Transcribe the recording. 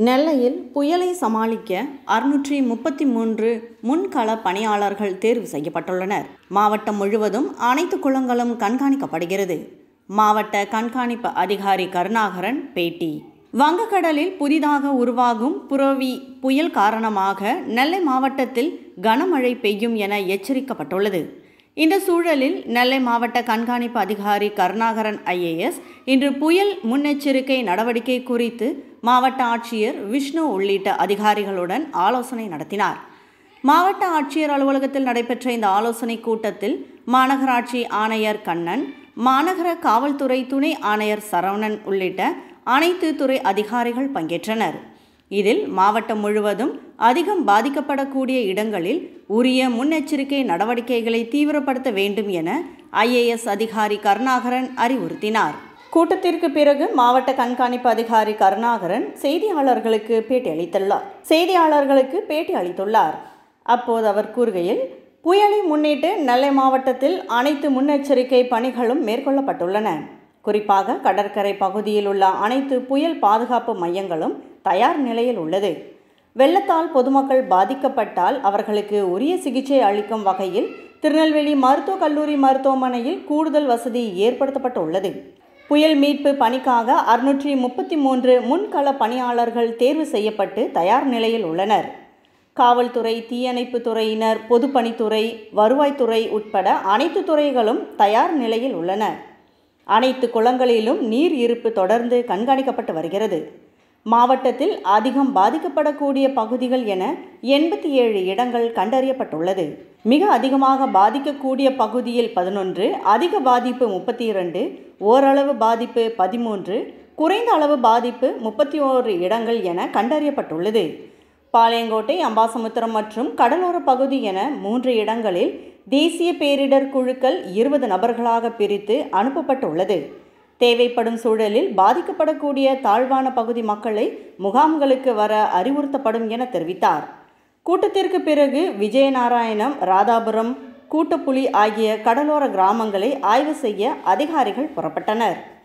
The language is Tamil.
நெல்லையில் புயலை சமாளிக்க அறுநூற்றி முப்பத்தி மூன்று முன்கள பணியாளர்கள் தேர்வு செய்யப்பட்டுள்ளனர் மாவட்டம் முழுவதும் அனைத்து குளங்களும் கண்காணிக்கப்படுகிறது மாவட்ட கண்காணிப்பு அதிகாரி கருணாகரன் பேட்டி வங்கக்கடலில் புதிதாக உருவாகும் புரவி புயல் காரணமாக நெல்லை மாவட்டத்தில் கனமழை பெய்யும் என எச்சரிக்கப்பட்டுள்ளது இந்த சூழலில் நெல்லை மாவட்ட கண்காணிப்பு அதிகாரி கருணாகரன் ஐஏஎஸ் இன்று புயல் முன்னெச்சரிக்கை நடவடிக்கை குறித்து மாவட்ட ஆட்சியர் விஷ்ணு உள்ளிட்ட அதிகாரிகளுடன் ஆலோசனை நடத்தினார் மாவட்ட ஆட்சியர் அலுவலகத்தில் நடைபெற்ற இந்த ஆலோசனைக் கூட்டத்தில் மாநகராட்சி ஆணையர் கண்ணன் மாநகர காவல்துறை துணை ஆணையர் சரவணன் உள்ளிட்ட அனைத்து துறை அதிகாரிகள் பங்கேற்றனர் இதில் மாவட்டம் முழுவதும் அதிகம் பாதிக்கப்படக்கூடிய இடங்களில் உரிய முன்னெச்சரிக்கை நடவடிக்கைகளை தீவிரப்படுத்த வேண்டும் என ஐஏஎஸ் அதிகாரி கருணாகரன் அறிவுறுத்தினார் கூட்டத்திற்கு பிறகு மாவட்ட கண்காணிப்பு அதிகாரி கருணாகரன் செய்தியாளர்களுக்கு பேட்டி அளித்துள்ளார் செய்தியாளர்களுக்கு பேட்டி அளித்துள்ளார் அப்போது அவர் கூறுகையில் புயலை முன்னிட்டு நெல்லை மாவட்டத்தில் அனைத்து முன்னெச்சரிக்கை பணிகளும் மேற்கொள்ளப்பட்டுள்ளன குறிப்பாக கடற்கரை பகுதியில் உள்ள அனைத்து புயல் பாதுகாப்பு மையங்களும் தயார் நிலையில் உள்ளது வெள்ளத்தால் பொதுமக்கள் பாதிக்கப்பட்டால் அவர்களுக்கு உரிய சிகிச்சை அளிக்கும் வகையில் திருநெல்வேலி மருத்துவக் கல்லூரி மருத்துவமனையில் கூடுதல் வசதி ஏற்படுத்தப்பட்டுள்ளது புயல் மீட்பு பணிக்காக அறுநூற்றி முப்பத்தி மூன்று முன்கள பணியாளர்கள் தேர்வு செய்யப்பட்டு தயார் நிலையில் உள்ளனர் காவல்துறை தீயணைப்பு துறையினர் பொதுப்பணித்துறை வருவாய்த்துறை உட்பட அனைத்து துறைகளும் தயார் நிலையில் உள்ளன அனைத்து குளங்களிலும் நீர் இருப்பு தொடர்ந்து கண்காணிக்கப்பட்டு வருகிறது மாவட்டத்தில் அதிகம் பாதிக்கப்படக்கூடிய பகுதிகள் என எண்பத்தி ஏழு இடங்கள் கண்டறியப்பட்டுள்ளது மிக அதிகமாக பாதிக்கக்கூடிய பகுதியில் பதினொன்று அதிக பாதிப்பு முப்பத்தி இரண்டு ஓரளவு பாதிப்பு பதிமூன்று குறைந்த அளவு பாதிப்பு முப்பத்தி ஓரு இடங்கள் என கண்டறியப்பட்டுள்ளது பாளையங்கோட்டை அம்பாசமுத்திரம் மற்றும் கடலோர பகுதி என மூன்று இடங்களில் தேசிய பேரிடர் குழுக்கள் இருபது நபர்களாக பிரித்து அனுப்பப்பட்டுள்ளது தேவைப்படும் சூழலில் பாதிக்கப்படக்கூடிய தாழ்வான பகுதி மக்களை முகாம்களுக்கு வர அறிவுறுத்தப்படும் என தெரிவித்தார் கூட்டத்திற்கு பிறகு விஜயநாராயணம் ராதாபுரம் கூட்டப்புலி ஆகிய கடலோர கிராமங்களை ஆய்வு செய்ய அதிகாரிகள் புறப்பட்டனர்